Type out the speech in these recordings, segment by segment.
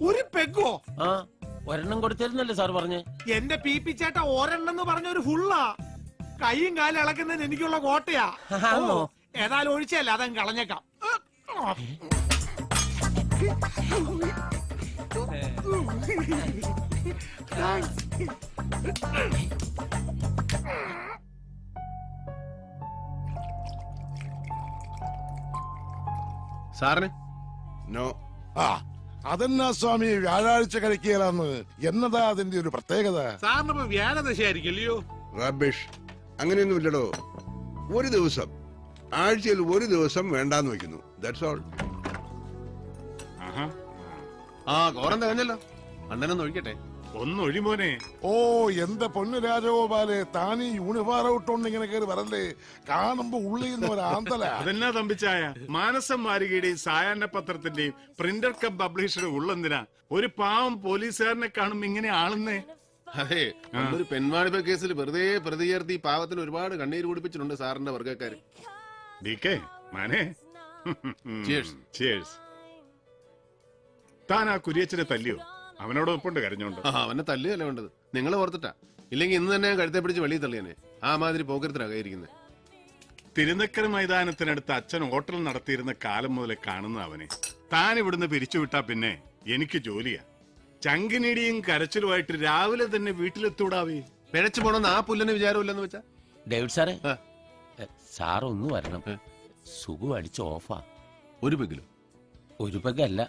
ഒരു പെഗോ ആ ഒരെണ്ണം കൊടുത്തിരുന്നല്ലേ സാർ പറഞ്ഞ് എന്റെ പി പി ചേട്ട ഒരെണ്ണെന്ന് പറഞ്ഞ ഒരു ഫുള്ളാ കൈയും കാലും ഇളക്കുന്നതിന് എനിക്കുള്ള കോട്ടയാ ആണോ? ഓ, ഏതായാലും ഒഴിച്ചല്ല അതങ്ങ് കളഞ്ഞേക്കാം സാറിന് നോ ആ അതെന്നാ സ്വാമി വ്യാഴാഴ്ച കഴിക്കുകയില്ലെന്ന് എന്നതാ അതിന്റെ ഒരു പ്രത്യേകത സാറിനിപ്പോ വ്യാഴദശയായിരിക്കല്ലയോ റബിഷ് അങ്ങനെയൊന്നും ഇല്ലടോ ഒരു ദിവസം ആഴ്ചയിൽ ഒരു ദിവസം വേണ്ടാന്ന് വെക്കുന്നു ദാറ്റ്സ് ഓൾ ആ കോറം തികഞ്ഞല്ലോ അണ്ണനൊന്ന് ഒഴിക്കട്ടെ ഒന്നൊഴി മോനെ ഓ എന്റെ പൊന്നു രാജഗോപാലെ താനീ യൂണിഫോം ഇട്ടോണ്ട് ഇങ്ങനെ കയറി വരല്ലേ കാണുമ്പോ ഉള്ളിൽ നിന്ന് ഒരു ആന്തല അതെന്നാ തമ്പിച്ചായ മാനസം മാരികയുടെയും സായാഹ്ന പത്രത്തിന്റെയും പ്രിന്റർ കം പബ്ലിഷറുടെ ഉള്ളെന്തിനാ ഒരു പാവം പോലീസുകാരനെ കാണുമ്പോ ഇങ്ങനെ ആളുന്നേ അതെ ഒരു പെൺവാണിഭ കേസിൽ വെറുതെ പ്രതി ചേർത്ത് ഈ പാവത്തിന് ഒരുപാട് കണ്ണീര് കുടിപ്പിച്ചിട്ടുണ്ട് സാറിന്റെ വർഗ്ഗക്കാര് ഡി കെ മാനെ Cheers. Cheers. താൻ ആ കുരിയച്ചനെ തല്ലിയോ അവനോടൊപ്പുണ്ട് കരഞ്ഞോണ്ട് ആ അവനെ തല്ലുകയല്ല വേണ്ടത് നിങ്ങൾ ഓർത്തിട്ടാ ഇല്ലെങ്കിൽ ഇന്ന് തന്നെ ഞാൻ കഴുത്തെ പിടിച്ച് വെളിയിൽ തള്ളിയനെ ആ മാതിരി പോക്കരത്തിലാകായിരിക്കുന്നത് തിരുനക്കര മൈതാനത്തിനടുത്ത് അച്ഛൻ ഹോട്ടൽ നടത്തിയിരുന്ന കാലം മുതലേ കാണുന്ന അവനെ താൻ ഇവിടുന്ന് പിരിച്ചുവിട്ടാ പിന്നെ എനിക്ക് ജോലിയാ ചങ്കിനിടിയും കരച്ചിലുമായിട്ട് രാവിലെ തന്നെ വീട്ടിലെത്തൂടാവേ പിഴച്ചു പോണെന്ന് ആ പുല്ലിന് വിചാരമില്ലെന്ന് വെച്ചാ ഡേവിഡ് സാറേ ആ. എ, സാർ ഒന്ന് വരണം ഏ? സുഖം അടിച്ച് ഓഫാ ഒരു പെങ്കിലും ഒരു പകല്ല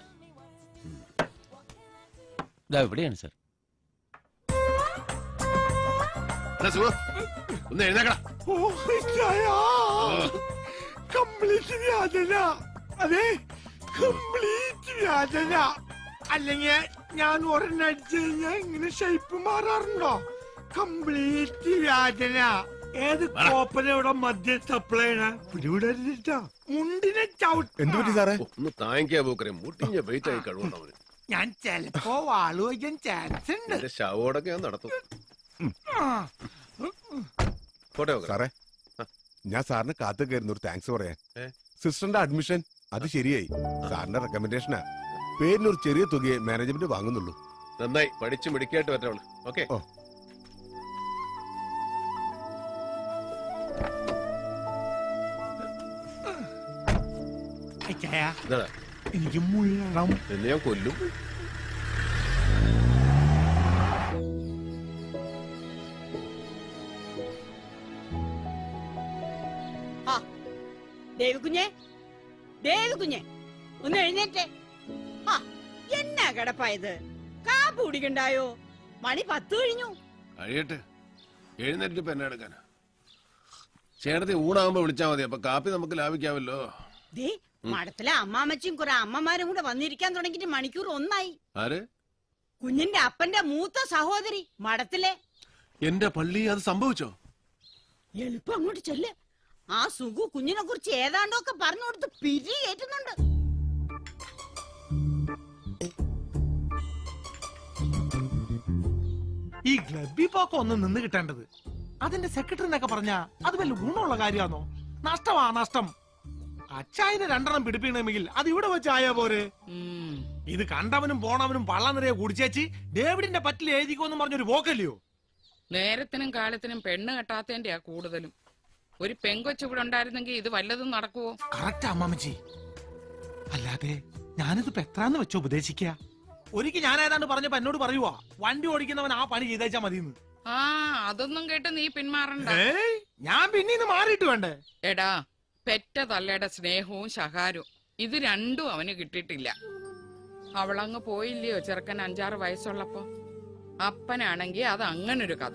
ഇതാ എവിടെയാണ് സാർ ഒന്ന് എഴുന്നേക്കടാ കംപ്ലീറ്റ് വ്യാജന അതെ കംപ്ലീറ്റ് വ്യാജന അല്ലെങ്കിൽ ഞാൻ ഒരെണ്ണം അടിച്ചു കഴിഞ്ഞാൽ ഇങ്ങനെ ഷേപ്പ് മാറാറുണ്ടോ കംപ്ലീറ്റ് വ്യാജന ഏത് കോപ്പനയുടെ മദ്യം സപ്ലൈ പിടിവിടരുതിട്ടോ മുണ്ടിനെ ചവിട്ട് എന്തു പറ്റി സാറേ ഒന്ന് താങ്ങിക്കാ പോക്കരെ മുട്ടിഞ്ഞ വെയിറ്റ് ആയി കഴിവുണ്ട് അവന് ഞാൻ ചെലപ്പോ വാള് വയ്ക്കാൻ ചാൻസ് ഉണ്ട് എന്റെ ശവോടൊക്കെ ഞാൻ നടത്തും ആ. പോട്ടെ പോക്കരെ. സാറേ ഞാൻ സാറിന് കാത്തു കയറുന്ന ഒരു താങ്ക്സ് പറയാൻ ഏ? സിസ്റ്ററിന്റെ അഡ്മിഷൻ അത് ശരിയായി സാറിന്റെ റെക്കമെൻഡേഷനാ പേരിന് ഒരു ചെറിയ തുകയെ മാനേജ്മെന്റ് വാങ്ങുന്നുള്ളൂ നന്നായി പഠിച്ച് മിടിക്കായിട്ട് പറ്റവള് ഓക്കെ ഓ. അയ്യയാ, ഇതാ എനിക്ക് മുള്ളണം എന്നെ ഞാൻ കൊല്ലും ദേവിക്കുഞ്ഞെ ദേവിക്കുഞ്ഞെ ഒന്ന് എഴുന്നേറ്റേ ആ എന്നാ കിടപ്പായത് കാപ്പ് കുടിക്കണ്ടായോ മണി പത്ത് കഴിഞ്ഞു കഴിയട്ടെ എഴുന്നേറ്റ് ഇപ്പൊ എന്നെ എടുക്കാനാ ചേട്ടത്തി ഊണാകുമ്പോ വിളിച്ചാ മതി അപ്പൊ കാപ്പി നമുക്ക് ലാഭിക്കാമല്ലോ ദേ മഠത്തിലെ അമ്മാമ്മച്ചും കുറെ അമ്മമാരും കൂടെ വന്നിരിക്കാൻ തുടങ്ങിയിട്ട് മണിക്കൂർ ഒന്നായി ആര് കുഞ്ഞിന്റെ അപ്പന്റെ മൂത്ത സഹോദരി മഠത്തിലെ എന്റെ പള്ളി അത് സംഭവിച്ചോ എളുപ്പം അങ്ങോട്ട് ചെല്ല് ആ സുഖു കുഞ്ഞിനെ കുറിച്ച് ഏതാണ്ടൊക്കെ പറഞ്ഞു കൊടുത്ത് പിരി കയറ്റുന്നുണ്ട് ഈ ഗ്ലബി പോക്ക ഒന്ന് നിന്ന് കിട്ടേണ്ടത് അതിന്റെ സെക്രട്ടറി എന്നൊക്കെ പറഞ്ഞാ അത് വല്ല ഗുണമുള്ള കാര്യമാണോ നഷ്ടമാ നഷ്ടം അച്ചായന് രണ്ടെണ്ണം പിടിപ്പിക്കണമെങ്കിൽ അത് ഇവിടെ വെച്ചായാ പോരെ ഇത് കണ്ടവനും പോണവനും പള്ളം നിറയെ കുടിച്ചേച്ച് ഡേവിഡിന്റെ പറ്റിൽ എഴുതിക്കോന്നും പറഞ്ഞൊരു പോക്കല്ലയോ നേരത്തിനും കാലത്തിനും പെണ്ണ് കെട്ടാത്തതിന്റെയാ കൂടുതലും ഒരു പെങ്കൊച്ചു ഇവിടെ ഉണ്ടായിരുന്നെങ്കിൽ ഇത് വല്ലതും നടക്കുവോ കറക്റ്റ് അമ്മമ്മച്ചി അല്ലാതെ ഞാനിത് എത്രാന്ന് വെച്ചോ ഉപദേശിക്ക ഒരിക്കൽ ഞാൻ ഏതാണ്ട് പറഞ്ഞപ്പോ എന്നോട് പറയുവാ വണ്ടി ഓടിക്കുന്നവൻ ആ പണി ചെയ്തേച്ചാ മതിയെന്ന് ആ അതൊന്നും കേട്ട് നീ പിന്മാറണ്ട ഏയ് ഞാൻ പിന്നെ ഇന്ന് മാറിയിട്ട് വേണ്ടേ എടാ പെറ്റ തള്ളയുടെ സ്നേഹവും ശകാരവും ഇത് രണ്ടും അവന് കിട്ടിയിട്ടില്ല അവളങ്ങ് പോയില്ലയോ ചെറുക്കൻ അഞ്ചാറ് വയസ്സുള്ളപ്പോ അപ്പനാണെങ്കി അത് അങ്ങനൊരു കഥ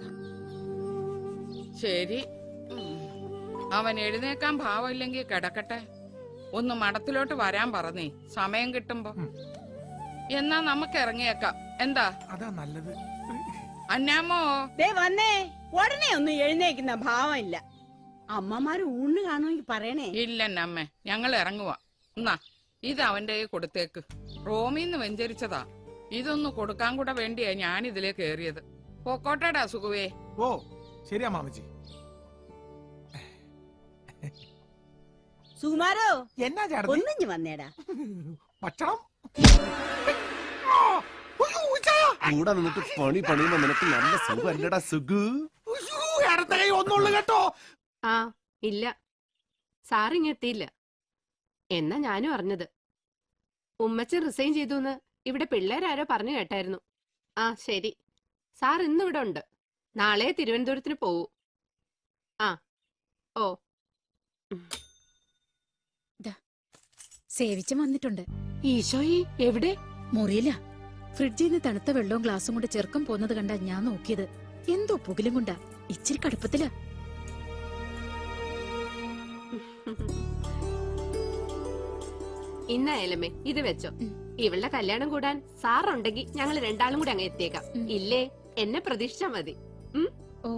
ശരി ഉം. അവൻ എഴുന്നേക്കാൻ ഭാവമില്ലെങ്കിൽ കിടക്കട്ടെ ഒന്ന് മഠത്തിലോട്ട് വരാൻ പറഞ്ഞേ സമയം കിട്ടുമ്പോ ഉം. എന്നാ നമുക്ക് ഇറങ്ങിയേക്കാം എന്താ അതാ നല്ലത് അന്നാമോ ദേ വന്നേ ഉടനെ ഒന്നും എഴുന്നേക്കുന്ന ഭാവമില്ല അമ്മമാര് ഊണ് കാണുമെങ്കിൽ പറയണേ ഇല്ലെന്നമ്മേ ഞങ്ങൾ ഇറങ്ങുക എന്നാ ഇത് അവന്റെ കയ്യിൽ കൊടുത്തേക്ക് റോമിന്ന് വെഞ്ചരിച്ചതാ ഇതൊന്ന് കൊടുക്കാൻ കൂടെ വേണ്ടിയാ ഞാൻ ഇതിലേ കേറിയത് പൊക്കോട്ടടാ സുഖുവേ ഓ ശരിയാ മാമച്ചി സുകുമാരോ എന്നാ ചേട്ടത്തി ഒന്നിഞ്ഞു വന്നേടാ ഭക്ഷണം ആ, കൂടെ നിന്നിട്ട് പണി പണിയുമ്പോ നിനക്ക് നല്ല സുഖമല്ലടാ സുഖു ഉയ്യോ, ഇടത്തെ കൈ ഒന്നുള്ളു കേട്ടോ ആ ഇല്ല സാർ ഇങ്ങെത്തിയില്ല എന്നാ ഞാനും അറിഞ്ഞത് ഉമ്മച്ചൻ റിസൈൻ ചെയ്തു ഇവിടെ പിള്ളേരാരോ പറഞ്ഞു കേട്ടായിരുന്നു ആ ശരി സാർ ഇന്ന് ഇവിടെ ഉണ്ട് നാളെ തിരുവനന്തപുരത്തിന് പോവൂ ആ ഓ സേവിച്ചൻ വന്നിട്ടുണ്ട് ഈശോയി എവിടെ മുറിയില്ല ഫ്രിഡ്ജിൽ നിന്ന് തണുത്ത വെള്ളവും ഗ്ലാസും കൊണ്ട് ചെറുക്കം പോകുന്നത് കണ്ടാ ഞാൻ നോക്കിയത് എന്തോ പുകിലും കൊണ്ടാ ഇച്ചിരി കടുപ്പത്തിലാ ഇന്നായാലമ്മേ ഇത് വെച്ചോ ഇവളുടെ കല്യാണം കൂടാൻ സാറുണ്ടെങ്കിൽ ഞങ്ങൾ രണ്ടാളും കൂടി അങ്ങ് എത്തിയേക്കാം ഇല്ലേ എന്നെ പ്രതീക്ഷിച്ചാ മതി ഉം? ഓ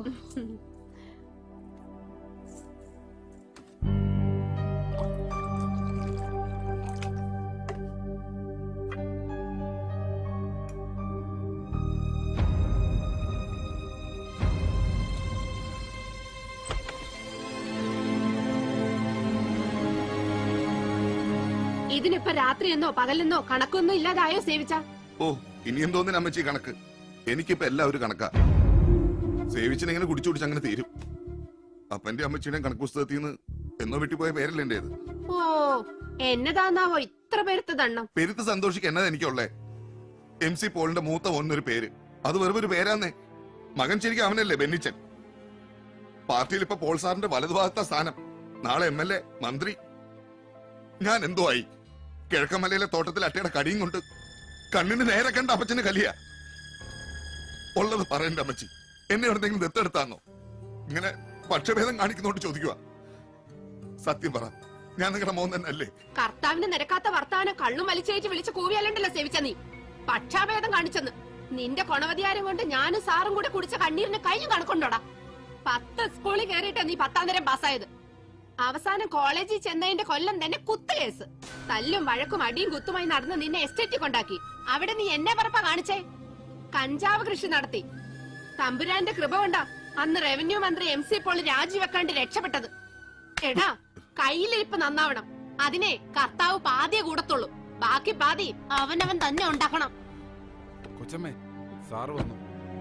ഇതിനിപ്പോ രാത്രിയെന്നോ പകലെന്നോ കണക്കൊന്നും ഇല്ലാതായോ സേവിച്ച ഓ ഇനി എന്തോന്നിന് അമ്മച്ചി കണക്ക് എനിക്കിപ്പോ എല്ലാവരും കണക്കാ സേവിച്ചിനെങ്ങനെ കുടിച്ചു കുടിച്ച് അങ്ങനെ തീരും അപ്പന്റെ അമ്മച്ചിയുടെയും കണക്ക് പുസ്തകത്തിൽ നിന്ന് എന്നോ വെട്ടിപ്പോയ പേരല്ലേ എന്റേത് ഓ എന്നതാന്നാവോ ഇത്ര പേരുത്ത ദണ്ണം പെരുത്ത് സന്തോഷിക്ക് എന്നതാ എനിക്കുള്ളേ എം സി പോളിന്റെ മൂത്ത ഒന്നൊരു പേര് അത് വെറും ഒരു പേരാന്നേ മകൻ ശരിക്കും അവനല്ലേ ബെന്നിച്ചൻ പാർട്ടിയിൽ ഇപ്പൊ പോൾ സാറിന്റെ വലതുഭാഗത്ത സ്ഥാനം നാളെ എം എൽ എ മന്ത്രി ഞാൻ എന്തോ ആയി കിഴക്കമലയിലെ തോട്ടത്തിൽ അട്ടയുടെ കടിയും കൊണ്ട് കണ്ണിന് നേരെ കണ്ട അപ്പച്ചന് കലിയ ഉള്ളത് പറയണ്ട അമ്മച്ചി എന്നെ എവിടെന്തെങ്കിലും ദത്തെടുത്താന്നോ ഇങ്ങനെ പക്ഷഭേദം കാണിക്കുന്നോണ്ട് ചോദിക്കുക സത്യം പറ ഞാൻ നിങ്ങളുടെ മോൻ തന്നെ അല്ലേ കർത്താവിന് നിരക്കാത്ത വർത്താനം കള്ളും വലിച്ചേറ്റ് വിളിച്ച് കൂവിയല്ലണ്ടല്ലോ സേവിച്ച നീ പക്ഷാഭേദം കാണിച്ചെന്ന് നിന്റെ കൊണവധികാരം കൊണ്ട് ഞാനും സാറും കൂടെ കുടിച്ച കണ്ണീരിന് കഴിഞ്ഞു കണക്കുണ്ടോടാ പത്ത് സ്കൂളിൽ കയറിയിട്ടാ നീ പത്താം തരം പാസ്സായത് അവസാനം കോളേജിൽ ചെന്നതിന്റെ കൊല്ലം തന്നെ കുത്ത് കേസ് തല്ലും വഴക്കും അടിയും കുത്തുമായി നടന്ന് നിന്നെ എസ്റ്റേറ്റിൽ കൊണ്ടാക്കി അവിടെ നീ എന്നെ പറപ്പ കാണിച്ചേ കഞ്ചാവ് കൃഷി നടത്തി തമ്പുരാന്റെ കൃപ കൊണ്ടാ അന്ന് റവന്യൂ മന്ത്രി എം സി പോൾ രാജിവെക്കാണ്ട് രക്ഷപ്പെട്ടത് എടാ കയ്യിലിരിപ്പ് നന്നാവണം അതിനെ കർത്താവ് പാതിയെ കൂടത്തുള്ളൂ ബാക്കി പാതി അവനവൻ തന്നെ ഉണ്ടാക്കണം കൊച്ചമ്മേ സാറ് വന്നു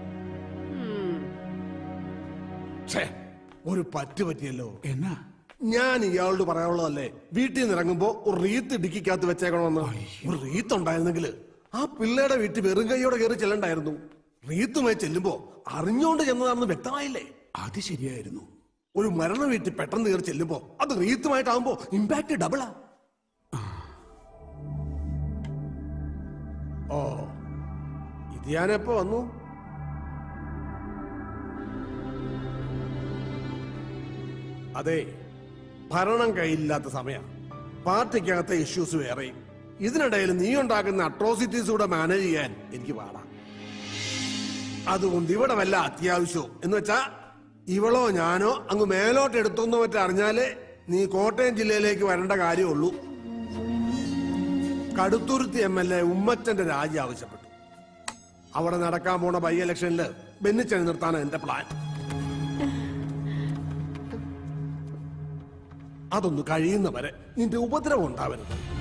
ഒരു പറ്റ് പറ്റിയല്ലോ എന്നാ ഞാൻ ഇയാളോട് പറയാനുള്ളതല്ലേ വീട്ടിൽ നിന്ന് ഇറങ്ങുമ്പോ ഒരു റീത്ത് ഇടുക്കിക്കകത്ത് വെച്ചേക്കണമെന്ന് ഒരു റീത്ത് ഉണ്ടായിരുന്നെങ്കിൽ ആ പിള്ളേരുടെ വീട്ടിൽ വെറും കൈയോടെ കയറി ചെല്ലണ്ടായിരുന്നു റീത്തുമായി ചെല്ലുമ്പോ അറിഞ്ഞോണ്ട് ചെന്നതാണെന്ന് വ്യക്തമായില്ലേ അത് ശരിയായിരുന്നു ഒരു മരണ വീട്ടിൽ പെട്ടെന്ന് കയറി ചെല്ലുമ്പോ അത് റീത്തുമായിട്ടാവുമ്പോ ഇമ്പാക്ട് ഡബിളാ ഓ ഇത് ഞാനെപ്പോ വന്നു അതെ ഭരണം കയ്യിലില്ലാത്ത സമയം പാർട്ടിക്കകത്തെ ഇഷ്യൂസ് വേറെയും ഇതിനിടയിൽ നീ ഉണ്ടാക്കുന്ന അട്രോസിറ്റീസ് കൂടെ മാനേജ് ചെയ്യാൻ എനിക്ക് പാടാം അതുകൊണ്ട് ഇവിടെ വല്ല അത്യാവശ്യവും എന്ന് വെച്ചാ ഇവളോ ഞാനോ അങ്ങ് മേലോട്ട് എടുത്തൊന്നോ മറ്റോ അറിഞ്ഞാലേ നീ കോട്ടയം ജില്ലയിലേക്ക് വരേണ്ട കാര്യമുള്ളൂ കടുത്തുരുത്തി എം എൽ എ ഉമ്മച്ചന്റെ രാജി ആവശ്യപ്പെട്ടു അവിടെ നടക്കാൻ പോണ ബൈ ഇലക്ഷനിൽ ബെന്നിച്ചനെ നിർത്താനാണ് എന്റെ പ്ലാൻ അതൊന്ന് കഴിയുന്നവരെ നിന്റെ ഉപദ്രവം ഉണ്ടാവരുത്